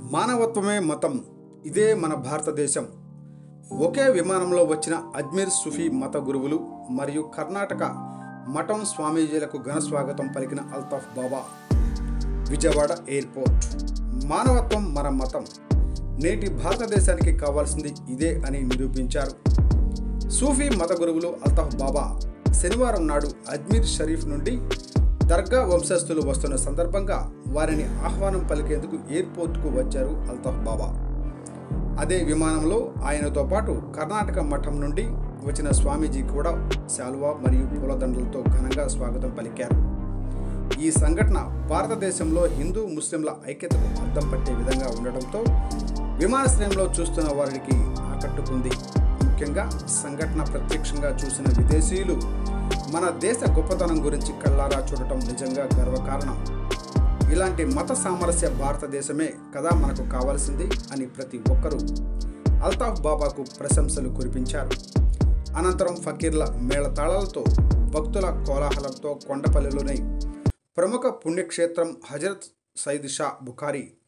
మానవత్వమే మతం ఇదే మన భారతదేశం ఒకే విమానంలో వచ్చిన అజ్మీర్ సుఫీ మత గురువులు మరియు కర్ణాటక మఠం స్వామీజీలకు ఘన స్వాగతం పలికిన అల్తాఫ్ బాబా విజయవాడ ఎయిర్పోర్ట్ మానవత్వం మన మతం నేటి భారతదేశానికి కావాల్సింది ఇదే అని నిరూపించారు సూఫీ మత గురువులు అల్తాఫ్ బాబా శనివారం నాడు అజ్మీర్ షరీఫ్ నుండి దర్గా వంశస్థులు వస్తున్న సందర్భంగా వారిని ఆహ్వానం పలికేందుకు ఎయిర్పోర్ట్కు వచ్చారు అల్తాఫ్ బాబా అదే విమానంలో ఆయనతో పాటు కర్ణాటక మఠం నుండి వచ్చిన స్వామీజీ కూడా శాలువా మరియు పూలదండలతో ఘనంగా స్వాగతం పలికారు ఈ సంఘటన భారతదేశంలో హిందూ ముస్లింల ఐక్యతకు అద్దం పట్టే విధంగా ఉండడంతో విమానాశ్రయంలో చూస్తున్న వారికి ఆకట్టుకుంది ముఖ్యంగా సంఘటన ప్రత్యక్షంగా చూసిన విదేశీయులు మన దేశ గొప్పతనం గురించి కళ్ళారా చూడటం నిజంగా గర్వకారణం ఇలాంటి మత సామరస్య భారతదేశమే కదా మనకు కావాల్సింది అని ప్రతి ఒక్కరూ అల్తాఫ్ బాబాకు ప్రశంసలు కురిపించారు అనంతరం ఫకీర్ల మేళతాళాలతో భక్తుల కోలాహలంతో కొండపల్లిలోని ప్రముఖ పుణ్యక్షేత్రం హజరత్ సైద్ షా బుఖారీ